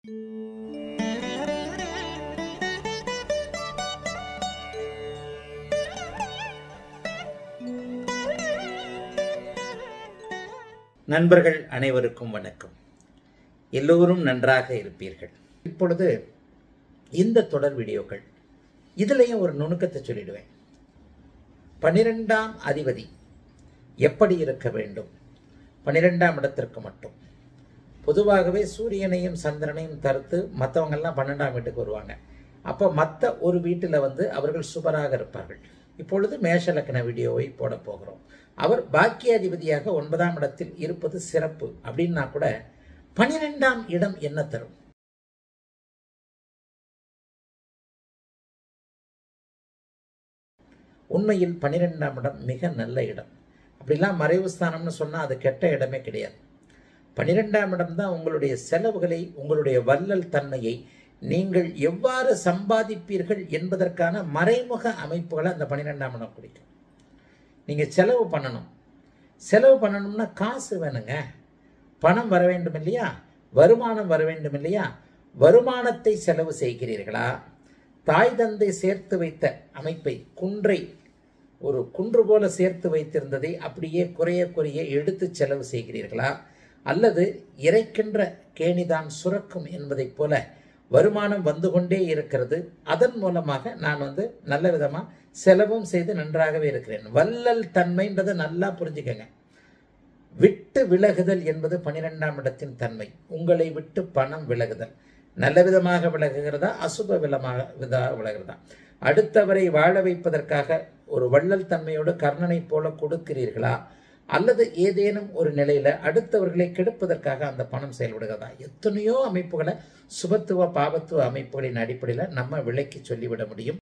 நண்பர்கள் அனைவருக்கும் வணக்கம் எல்லோரும் நன்றாக இருப்பீர்கள் இப்பொழுது இந்த தொடர் வீடியோக்கள் இதுலேயும் ஒரு நுணுக்கத்தை சொல்லிடுவேன் பன்னிரெண்டாம் அதிபதி எப்படி இருக்க வேண்டும் பன்னிரெண்டாம் இடத்திற்கு மட்டும் பொதுவாகவே சூரியனையும் சந்திரனையும் தடுத்து மற்றவங்கெல்லாம் பன்னெண்டாம் வீட்டுக்கு வருவாங்க அப்போ மற்ற ஒரு வீட்டில் வந்து அவர்கள் சுபராக இருப்பார்கள் இப்பொழுது மேஷ லக்ன வீடியோவை போட போகிறோம் அவர் பாக்கியாதிபதியாக ஒன்பதாம் இடத்தில் இருப்பது சிறப்பு அப்படின்னா கூட பனிரெண்டாம் இடம் என்ன தரும் உண்மையில் பனிரெண்டாம் இடம் மிக நல்ல இடம் அப்படிலாம் மறைவு ஸ்தானம்னு சொன்னால் அது கெட்ட இடமே கிடையாது பனிரெண்டாம் இடம் தான் உங்களுடைய செலவுகளை உங்களுடைய வல்லல் தன்மையை நீங்கள் எவ்வாறு சம்பாதிப்பீர்கள் என்பதற்கான மறைமுக அமைப்புகளை அந்த பன்னிரெண்டாம் இடம் குறிக்கும் நீங்கள் செலவு பண்ணணும் செலவு பண்ணணும்னா காசு வேணுங்க பணம் வர வேண்டும் இல்லையா வருமானம் வர வேண்டும் இல்லையா வருமானத்தை செலவு செய்கிறீர்களா தாய் தந்தை சேர்த்து வைத்த அமைப்பை குன்றை ஒரு குன்று போல சேர்த்து வைத்திருந்ததை அப்படியே குறைய குறைய எடுத்து செலவு செய்கிறீர்களா அல்லது இறைக்கின்ற கேணிதான் சுரக்கும் என்பதைப் போல வருமானம் வந்து கொண்டே இருக்கிறது அதன் மூலமாக நான் வந்து நல்ல விதமாக செலவும் செய்து நன்றாகவே இருக்கிறேன் வல்லல் தன்மைன்றதை நல்லா புரிஞ்சுக்கங்க விட்டு விலகுதல் என்பது பனிரெண்டாம் இடத்தின் தன்மை உங்களை விட்டு பணம் விலகுதல் நல்ல விதமாக விலகுகிறதா அசுப விதமாக விதாக விலகுகிறதா அடுத்தவரை வாழ வைப்பதற்காக ஒரு வள்ளல் தன்மையோடு கர்ணனை போல கொடுக்கிறீர்களா அல்லது ஏதேனும் ஒரு நிலையில அடுத்தவர்களை கெடுப்பதற்காக அந்த பணம் செயல்படுகிறதா எத்தனையோ அமைப்புகளை சுபத்துவ பாபத்துவ அமைப்புகளின் அடிப்படையில் நம்ம விலைக்கு சொல்லிவிட முடியும்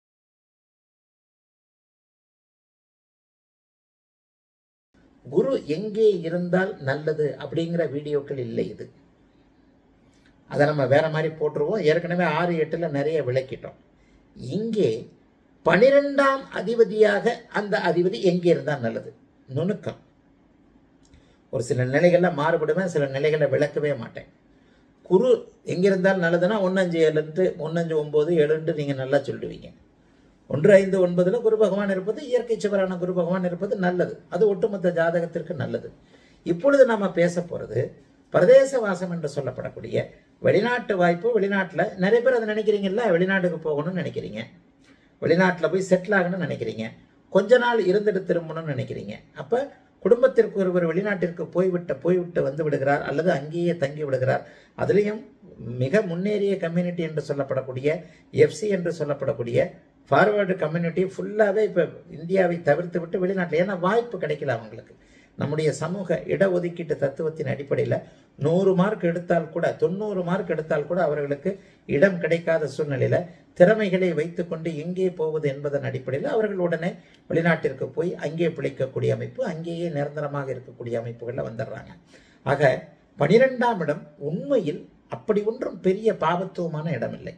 குரு எங்கே இருந்தால் நல்லது அப்படிங்கிற வீடியோக்கள் இல்லை இது அதை நம்ம வேற மாதிரி போட்டுருவோம் ஏற்கனவே ஆறு எட்டுல நிறைய விளக்கிட்டோம் இங்கே பனிரெண்டாம் அதிபதியாக அந்த அதிபதி எங்கே இருந்தால் நல்லது நுணுக்கம் ஒரு சில நிலைகளில் மாறுபடுவேன் சில நிலைகளை விளக்கவே மாட்டேன் குரு எங்கிருந்தால் நல்லதுன்னா ஒன்னஞ்சு ஏழுன்ட்டு ஒன்னஞ்சு ஒம்பது ஏழுன்ட்டு நீங்கள் நல்லா சொல்லிடுவீங்க ஒன்று ஐந்து ஒன்பதுல குரு பகவான் இருப்பது இயற்கை சுவரான குரு பகவான் இருப்பது நல்லது அது ஒட்டுமொத்த ஜாதகத்திற்கு நல்லது இப்பொழுது நம்ம பேச போறது பிரதேச வாசம் என்று சொல்லப்படக்கூடிய வெளிநாட்டு வாய்ப்பு வெளிநாட்டில் நிறைய பேர் அதை நினைக்கிறீங்கல்ல வெளிநாட்டுக்கு போகணும்னு நினைக்கிறீங்க வெளிநாட்டில் போய் செட்டில் ஆகணும்னு நினைக்கிறீங்க கொஞ்ச நாள் இருந்துட்டு திரும்பணும்னு நினைக்கிறீங்க அப்போ குடும்பத்திற்கு ஒருவர் வெளிநாட்டிற்கு போய்விட்ட போய்விட்டு வந்து விடுகிறார் அல்லது அங்கேயே தங்கி விடுகிறார் அதுலேயும் மிக முன்னேறிய கம்யூனிட்டி என்று சொல்லப்படக்கூடிய எஃப்சி என்று சொல்லப்படக்கூடிய ஃபார்வேர்டு கம்யூனிட்டி ஃபுல்லாகவே இப்போ இந்தியாவை தவிர்த்து விட்டு வெளிநாட்டில் ஏன்னா வாய்ப்பு கிடைக்கல அவங்களுக்கு நம்முடைய சமூக இடஒதுக்கீட்டு தத்துவத்தின் அடிப்படையில் நூறு மார்க் எடுத்தால் கூட தொண்ணூறு மார்க் எடுத்தால் கூட அவர்களுக்கு இடம் கிடைக்காத சூழ்நிலையில் திறமைகளை வைத்துக்கொண்டு எங்கே போவது என்பதன் அடிப்படையில் அவர்கள் உடனே வெளிநாட்டிற்கு போய் அங்கே பிழைக்கக்கூடிய அமைப்பு அங்கேயே நிரந்தரமாக இருக்கக்கூடிய அமைப்புகளில் வந்துடுறாங்க ஆக பனிரெண்டாம் இடம் உண்மையில் அப்படி ஒன்றும் பெரிய பாவத்துவமான இடம் இல்லை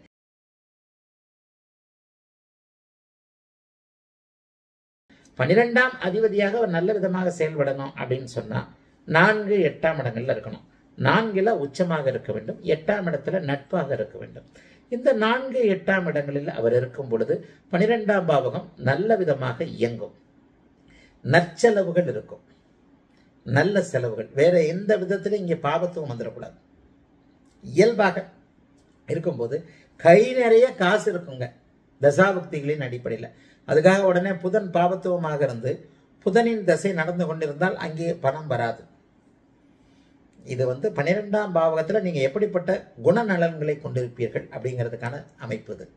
பனிரெண்டாம் அதிபதியாக அவர் நல்ல விதமாக செயல்படணும் அப்படின்னு சொன்னா நான்கு எட்டாம் இடங்கள்ல இருக்கணும் நான்கில உச்சமாக இருக்க வேண்டும் எட்டாம் இடத்துல நட்பாக இருக்க வேண்டும் இந்த நான்கு எட்டாம் இடங்களில் அவர் இருக்கும் பொழுது பனிரெண்டாம் பாவகம் நல்ல விதமாக இயங்கும் நற்செலவுகள் இருக்கும் நல்ல செலவுகள் வேற எந்த விதத்திலும் இங்கே பாவத்துவம் வந்துடக்கூடாது இயல்பாக இருக்கும்போது கை நிறைய காசு இருக்குங்க தசாபக்திகளின் அடிப்படையில் அதுக்காக உடனே புதன் பாவத்துவமாக இருந்து புதனின் தசை நடந்து கொண்டிருந்தால் அங்கே பணம் வராது இது வந்து பன்னிரெண்டாம் பாவகத்தில் நீங்கள் எப்படிப்பட்ட குணநலன்களை கொண்டிருப்பீர்கள் அப்படிங்கிறதுக்கான அமைப்பு இது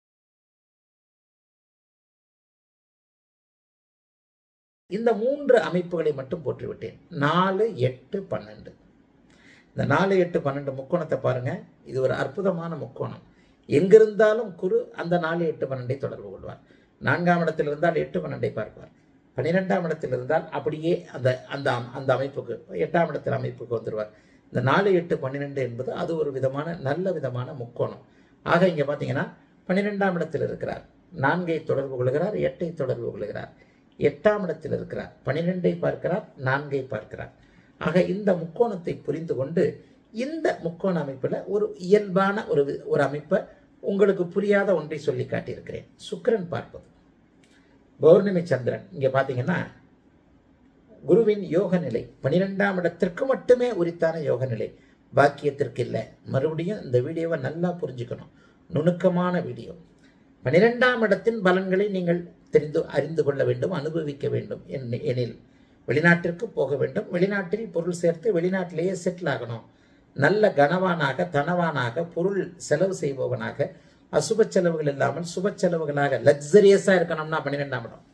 இந்த மூன்று அமைப்புகளை மட்டும் போட்டுவிட்டேன் நாலு எட்டு பன்னெண்டு இந்த நாலு எட்டு பன்னெண்டு முக்கோணத்தை பாருங்க இது ஒரு அற்புதமான முக்கோணம் எங்கிருந்தாலும் குரு அந்த நாலு எட்டு பன்னெண்டை தொடர்பு கொள்வார் நான்காம் இடத்தில் இருந்தால் எட்டு பன்னெண்டை பார்ப்பார் பன்னிரெண்டாம் இடத்தில் இருந்தால் அப்படியே அந்த அந்த அந்த அமைப்புக்கு எட்டாம் இடத்தில் அமைப்புக்கு வந்துடுவார் இந்த நாலு எட்டு பன்னிரெண்டு என்பது அது ஒரு விதமான நல்ல விதமான முக்கோணம் ஆக இங்கே பார்த்தீங்கன்னா பன்னிரெண்டாம் இடத்தில் இருக்கிறார் நான்கை தொடர்பு கொள்கிறார் எட்டை தொடர்பு கொள்கிறார் எட்டாம் இடத்தில் இருக்கிறார் பனிரெண்டை பார்க்கிறார் நான்கை பார்க்கிறார் ஆக இந்த முக்கோணத்தை புரிந்து கொண்டு இந்த முக்கோண அமைப்பில் ஒரு இயல்பான ஒரு வி- ஒரு அமைப்பை உங்களுக்கு புரியாத ஒன்றை சொல்லி காட்டியிருக்கிறேன் சுக்கிரன் பார்ப்பது பௌர்ணமி சந்திரன் இங்கே பார்த்தீங்கன்னா குருவின் யோக நிலை பனிரெண்டாம் இடத்திற்கு மட்டுமே உரித்தான யோக நிலை பாக்கியத்திற்கு இல்லை மறுபடியும் இந்த வீடியோவை நல்லா புரிஞ்சுக்கணும் நுணுக்கமான வீடியோ பனிரெண்டாம் இடத்தின் பலன்களை நீங்கள் தெரிந்து அறிந்து கொள்ள வேண்டும் அனுபவிக்க வேண்டும் என்- எனில் வெளிநாட்டிற்கு போக வேண்டும் வெளிநாட்டில் பொருள் சேர்த்து வெளிநாட்டிலேயே செட்டில் ஆகணும் நல்ல கனவானாக தனவானாக பொருள் செலவு செய்பவனாக அசுப செலவுகள் இல்லாமல் சுப செலவுகளாக லக்ஸரியஸாக இருக்கணும்னா பன்னிரெண்டாம் இடம்